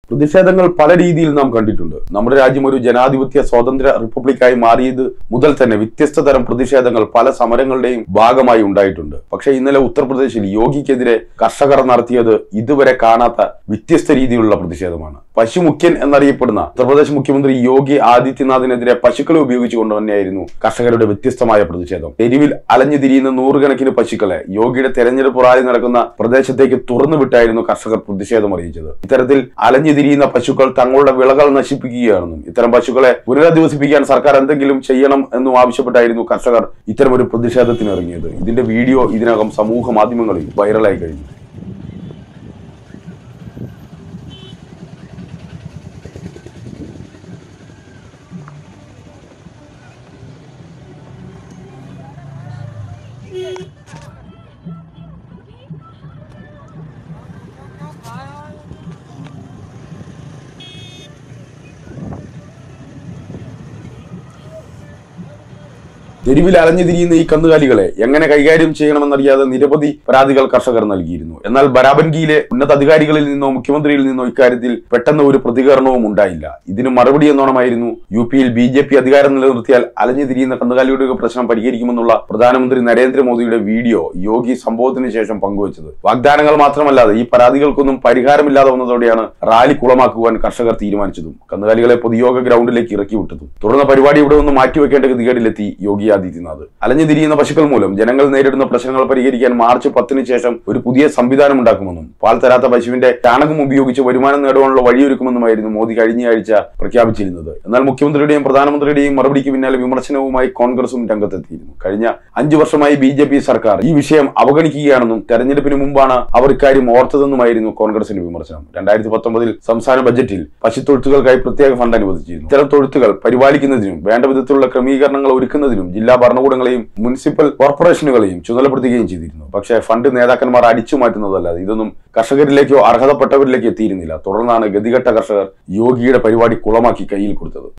പ്രതിഷേധങ്ങൾ പല രീതിയിൽ നാം കണ്ടിട്ടുണ്ട് നമ്മുടെ രാജ്യം ഒരു ജനാധിപത്യ സ്വതന്ത്ര റിപ്പബ്ലിക്കായി മാറിയത് മുതൽ തന്നെ വ്യത്യസ്ത തരം പ്രതിഷേധങ്ങൾ പല സമരങ്ങളുടെയും ഭാഗമായി ഉണ്ടായിട്ടുണ്ട് പക്ഷേ ഇന്നലെ ഉത്തർപ്രദേശിൽ യോഗിക്കെതിരെ കർഷകർ നടത്തിയത് ഇതുവരെ കാണാത്ത വ്യത്യസ്ത രീതിയിലുള്ള പ്രതിഷേധമാണ് പശുമുഖ്യൻ എന്നറിയപ്പെടുന്ന ഉത്തർപ്രദേശ് മുഖ്യമന്ത്രി യോഗി ആദിത്യനാഥിനെതിരെ പശുക്കളെ ഉപയോഗിച്ചുകൊണ്ട് തന്നെയായിരുന്നു കർഷകരുടെ വ്യത്യസ്തമായ പ്രതിഷേധം തെരുവിൽ അലഞ്ഞു തിരിയുന്ന നൂറുകണക്കിന് പശുക്കളെ യോഗിയുടെ തെരഞ്ഞെടുപ്പ് റാലി നടക്കുന്ന പ്രദേശത്തേക്ക് തുറന്നുവിട്ടായിരുന്നു കർഷകർ പ്രതിഷേധം അറിയിച്ചത് ഇത്തരത്തിൽ അലഞ്ഞു തിരിയുന്ന പശുക്കൾ തങ്ങളുടെ വിളകൾ നശിപ്പിക്കുകയാണെന്നും ഇത്തരം പശുക്കളെ പുനരധിവസിപ്പിക്കാൻ സർക്കാർ എന്തെങ്കിലും ചെയ്യണം എന്നും ആവശ്യപ്പെട്ടായിരുന്നു കർഷകർ ഇത്തരം ഒരു പ്രതിഷേധത്തിന് ഇറങ്ങിയത് ഇതിന്റെ വീഡിയോ ഇതിനകം സമൂഹ മാധ്യമങ്ങളിൽ വൈറലായി കഴിഞ്ഞു തെരുവിൽ അലഞ്ഞു തിരിയുന്ന ഈ കന്നുകാലികളെ എങ്ങനെ കൈകാര്യം ചെയ്യണമെന്നറിയാതെ നിരവധി പരാതികൾ കർഷകർ നൽകിയിരുന്നു എന്നാൽ ബരാബൻകിയിലെ ഉന്നത അധികാരികളിൽ നിന്നോ മുഖ്യമന്ത്രിയിൽ നിന്നോ ഇക്കാര്യത്തിൽ പെട്ടെന്ന് ഒരു പ്രതികരണവും ഉണ്ടായില്ല ഇതിന് മറുപടി എന്നോണമായിരുന്നു യു പിയിൽ ബി ജെ പി അധികാരം നിലനിർത്തിയാൽ അലഞ്ഞു തിരിയുന്ന കന്നുകാലിയുടെ പ്രശ്നം പരിഹരിക്കുമെന്നുള്ള പ്രധാനമന്ത്രി നരേന്ദ്രമോദിയുടെ വീഡിയോ യോഗി സംഭവത്തിന് ശേഷം പങ്കുവച്ചത് വാഗ്ദാനങ്ങൾ മാത്രമല്ലാതെ ഈ പരാതികൾക്കൊന്നും പരിഹാരമില്ലാതെ വന്നതോടെയാണ് റാലി കുളമാക്കുവാൻ കർഷകർ തീരുമാനിച്ചതും കന്നുകാലികളെ പൊതുയോഗ ഗ്രൗണ്ടിലേക്ക് ഇറക്കി വിട്ടതും തുടർന്ന് പരിപാടി ഇവിടെ ഒന്ന് മാറ്റിവെക്കേണ്ട ഗതികേടിലെത്തി യോഗി ആദിത്യനാഥ് അലഞ്ഞു തിരിയുന്ന പശുക്കൾ മൂലം ജനങ്ങൾ നേരിടുന്ന പ്രശ്നങ്ങൾ പരിഹരിക്കാൻ മാർച്ച് പത്തിന് ശേഷം ഒരു പുതിയ സംവിധാനം ഉണ്ടാക്കുമെന്നും പാൽ തരാത്ത പശുവിന്റെ ചാണകം ഉപയോഗിച്ച് വരുമാനം നേടുവാനുള്ള വഴിയൊരുക്കുമെന്നുമായിരുന്നു മോദി കഴിഞ്ഞ ആഴ്ച പ്രഖ്യാപിച്ചിരുന്നത് എന്നാൽ മുഖ്യമന്ത്രിയുടെയും പ്രധാനമന്ത്രിയുടെയും മറുപടിക്ക് പിന്നാലെ വിമർശനവുമായി കോൺഗ്രസും രംഗത്തെത്തിയിരുന്നു കഴിഞ്ഞ അഞ്ചു വർഷമായി ബി ജെ പി സർക്കാർ ഈ വിഷയം അവഗണിക്കുകയാണെന്നും തെരഞ്ഞെടുപ്പിന് മുമ്പാണ് അവർ ഇക്കാര്യം ഓർത്തതെന്നുമായിരുന്നു കോൺഗ്രസിന്റെ വിമർശനം രണ്ടായിരത്തി പത്തൊമ്പതിൽ സംസ്ഥാന ബജറ്റിൽ പശുത്തൊഴുത്തുകൾക്കായി പ്രത്യേക ഫണ്ട് അനുവദിച്ചിരുന്നു ഇത്തരം തൊഴുത്തുകൾ പരിപാലിക്കുന്നതിനും വേണ്ട വിധത്തിലുള്ള ക്രമീകരണങ്ങൾ ഒരുക്കുന്നതിനും ജില്ലാ ഭരണകൂടങ്ങളെയും മുനിസിപ്പൽ കോർപ്പറേഷനുകളെയും ചുമതലപ്പെടുത്തുകയും ചെയ്തിരുന്നു പക്ഷേ ഫണ്ട് നേതാക്കന്മാർ അടിച്ചു മാറ്റുന്നതല്ലാതെ ഇതൊന്നും കർഷകരിലേക്കോ അർഹതപ്പെട്ടവരിലേക്കോ എത്തിയിരുന്നില്ല തുടർന്നാണ് ഗതികെട്ട കർഷകർ യോഗിയുടെ പരിപാടി കുളമാക്കി കയ്യിൽ കൊടുത്തത്